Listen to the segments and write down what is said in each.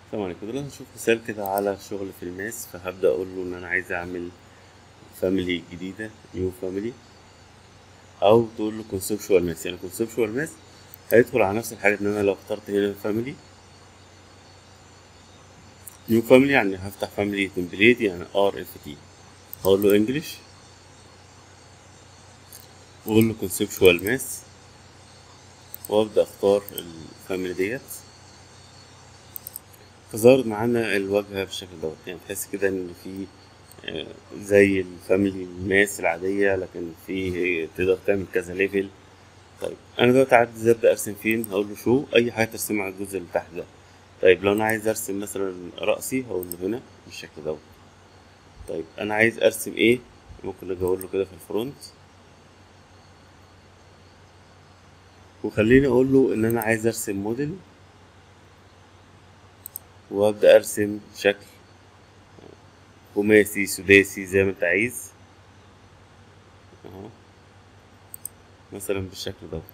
السلام عليكم دلوقتي نشوف مثال كده على شغل في الماس فهبدأ أقول له إن أنا عايز أعمل فاميلي جديدة نيو فاميلي أو تقول له كونسبشوال ماس يعني كونسبشوال ماس هيدخل على نفس الحاجة إن أنا لو اخترت هنا فاميلي نيو فاميلي يعني هفتح فاميلي تمبليت يعني ار اف تي هقول له انجلش واقول له كونسبشوال ماس وابدا اختار الفاميلي ديت فظهرت معانا الواجهه بالشكل دوت يعني تحس كده ان في آه، زي الفاميلي ماس العاديه لكن في تقدر تعمل كذا ليفل طيب انا دلوقتي عايز ابدا ارسم فين هقول له شو اي حاجه ترسمها على الجزء اللي تحت ده طيب لو انا عايز ارسم مثلا راسي هقول له هنا بالشكل دوت طيب انا عايز ارسم ايه ممكن اجي اقول له كده في الفرونت وخليني اقول له ان انا عايز ارسم موديل وابدا ارسم شكل خماسي سداسي زي ما انت عايز اهو مثلا بالشكل دوت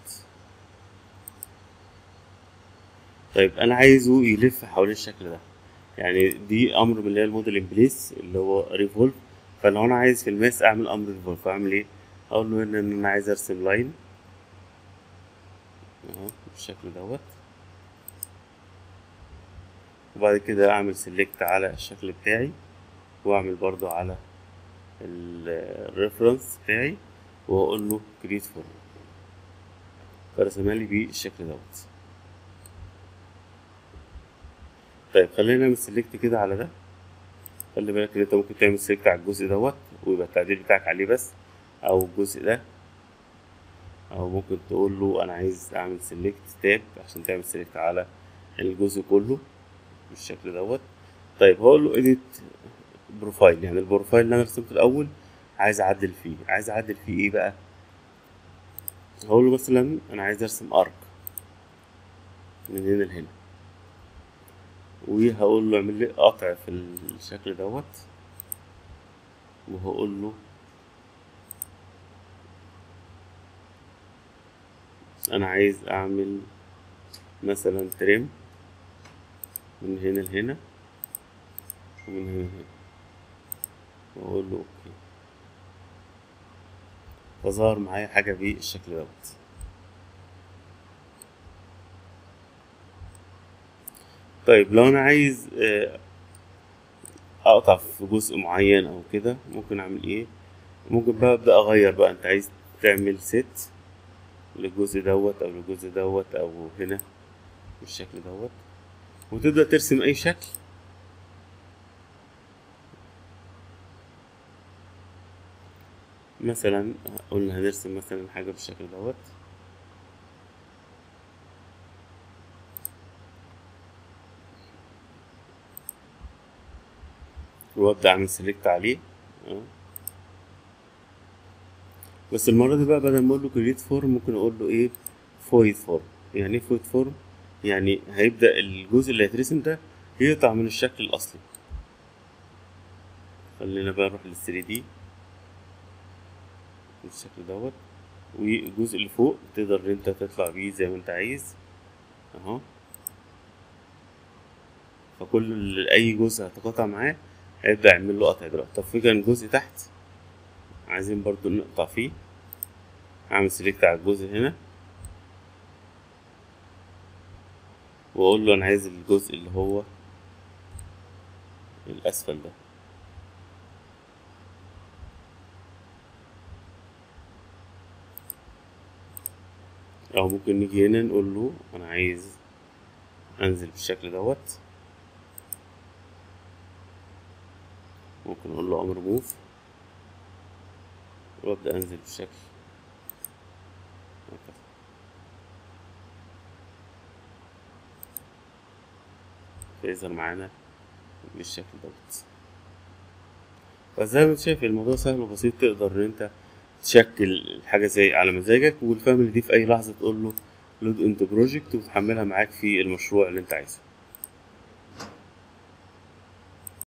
طيب انا عايزه يلف حوالين الشكل ده يعني دي امر من اللي هي الموديل ان بليس اللي هو ريفولف فلو انا عايز في الماس اعمل امر ريفولف اعمل ايه اقول له ان انا عايز ارسم لاين اهو بالشكل دوت وبعد كده اعمل سيلكت على الشكل بتاعي واعمل برضو على الريفرنس بتاعي واقول له كريت فورم فرسمها لي بالشكل دوت طيب خلينا نعمل سيلكت كده على ده خلي بالك ان انت ممكن تعمل سيلكت على الجزء دوت ويبقى التعديل بتاعك عليه بس او الجزء ده او ممكن تقول له انا عايز اعمل سيلكت تاب عشان تعمل سيلكت على الجزء كله بالشكل دوت طيب هقول له اديت بروفايل يعني البروفايل اللي انا رسمته الاول عايز اعدل فيه عايز اعدل فيه ايه بقى هقول له مثلا انا عايز ارسم ارك من هنا لهنا وهقول له اعمل لي قطع في الشكل دوت وهقول له انا عايز اعمل مثلا تريم من هنا لهنا ومن هنا لهنا واقول له اوكي فظهر معايا حاجة بالشكل دوت طيب لو انا عايز آه، اقطع في جزء معين او كده ممكن اعمل ايه ممكن بقى ابدا اغير بقى انت عايز تعمل ست للجزء دوت او للجزء دوت او هنا بالشكل دوت وتبدا ترسم اي شكل مثلا قلنا هنرسم مثلا حاجه بالشكل دوت وابدا اعمل سيلكت عليه اه. بس المره دي بقى بدل ما اقول له كريت فورم ممكن اقول له ايه فويد فورم يعني ايه فويد فورم يعني هيبدا الجزء اللي هيترسم ده يقطع من الشكل الاصلي خلينا بقى نروح لل 3 دي بالشكل دوت والجزء اللي فوق تقدر ان انت تطلع بيه زي ما انت عايز اهو فكل اي جزء هتقطع معاه هيبدأ يعمل له قطع دلوقتي طب في كان جزء تحت عايزين برضو نقطع فيه اعمل سيلكت على الجزء هنا واقول له انا عايز الجزء اللي هو الاسفل ده او ممكن نيجي هنا نقول له انا عايز انزل بالشكل دوت ممكن اقول له امر موف وابدا انزل بالشكل هكذا فيظهر معانا بالشكل دوت فزي ما انت شايف الموضوع سهل وبسيط تقدر ان انت تشكل الحاجة زي على مزاجك والفاميلي دي في اي لحظة تقول له لود انت بروجكت وتحملها معاك في المشروع اللي انت عايزه